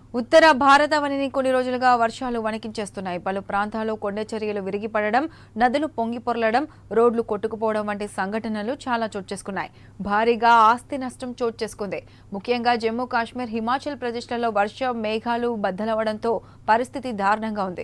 ఉత్తర భారతావనిని కొన్ని రోజులుగా వర్షాలు వణికించేస్తున్నాయి పలు ప్రాంతాల్లో కొండ చర్యలు విరిగిపడడం నదులు పొంగి పొరలడం రోడ్లు కొట్టుకుపోవడం వంటి సంఘటనలు చాలా చోటు చేసుకున్నాయి భారీగా ఆస్తి నష్టం చోటు చేసుకుంది ముఖ్యంగా జమ్మూ కాశ్మీర్ హిమాచల్ ప్రదేశ్లలో వర్షం మేఘాలు బద్దలవడంతో పరిస్థితి దారుణంగా ఉంది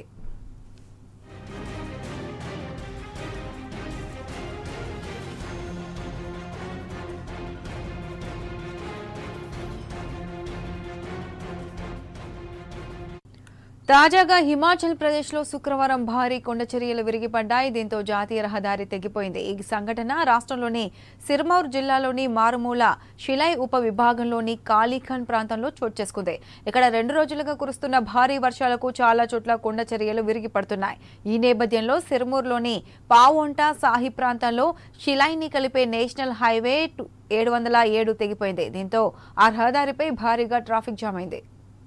తాజాగా హిమాచల్ ప్రదేశ్లో శుక్రవారం భారీ కొండ చర్యలు విరిగిపడ్డాయి దీంతో జాతీయ రహదారి తెగిపోయింది ఈ సంఘటన రాష్ట్రంలోని సిర్మౌర్ జిల్లాలోని మారుమూల షిలై ఉప విభాగంలోని కాలీఖాన్ ప్రాంతంలో చోటు చేసుకుంది ఇక్కడ రెండు రోజులుగా కురుస్తున్న భారీ వర్షాలకు చాలా చోట్ల కొండ చర్యలు విరిగిపడుతున్నాయి ఈ నేపథ్యంలో సిర్మూర్లోని పావొంట సాహి ప్రాంతంలో షిలైని కలిపే నేషనల్ హైవే ఏడు వందల ఏడు తెగిపోయింది దీంతో ఆ రహదారిపై భారీగా ట్రాఫిక్ జామ్ అయింది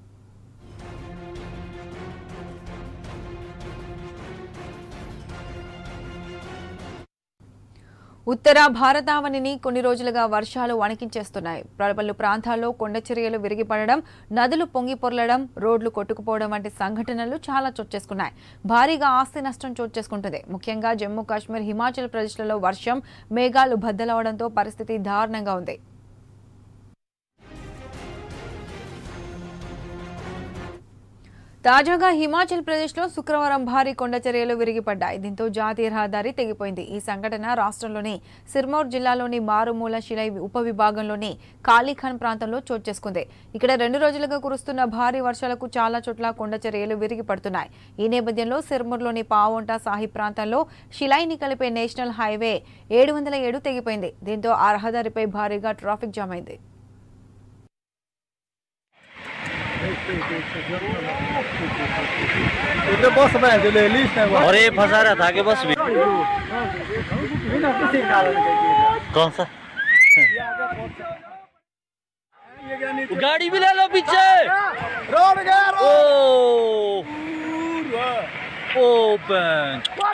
ఉత్తర భారతావనిని కొన్ని రోజులుగా వర్షాలు వణికించేస్తున్నాయి పలు ప్రాంతాల్లో కొండ చర్యలు విరిగిపడడం నదులు పొంగి పొరలడం రోడ్లు కొట్టుకుపోవడం వంటి సంఘటనలు చాలా చోటు చేసుకున్నాయి భారీగా ఆస్తి నష్టం చోటు చేసుకుంటుంది ముఖ్యంగా జమ్మూ కాశ్మీర్ హిమాచల్ ప్రదేశ్లలో వర్షం మేఘాలు బద్దలవడంతో పరిస్థితి దారుణంగా ఉంది తాజాగా హిమాచల్ ప్రదేశ్లో శుక్రవారం భారీ కొండ చర్యలు విరిగిపడ్డాయి దీంతో జాతీయ రహదారి తెగిపోయింది ఈ సంఘటన రాష్ట్రంలోని సిర్మౌర్ జిల్లాలోని మారుమూల శిలై ఉపవిభాగంలోని కాళీఖాన్ ప్రాంతంలో చోటు చేసుకుంది ఇక్కడ రెండు రోజులుగా కురుస్తున్న భారీ వర్షాలకు చాలా చోట్ల కొండ చర్యలు విరిగిపడుతున్నాయి ఈ నేపథ్యంలో సిర్మూర్లోని పావొంట సాహి ప్రాంతంలో షిలైని కలిపే నేషనల్ హైవే ఏడు వందల ఏడు తెగిపోయింది దీంతో ఆ రహదారిపై భారీగా ట్రాఫిక్ జామ్ అయింది इधर बस में जो ले लिस्ट है वो और ये फंसा रहा था कि बस भी बिना किसी कारण के किया कौन सा ये क्या नहीं गाड़ी भी ले लो पीछे रोड गया ओ रोड ओ बैंक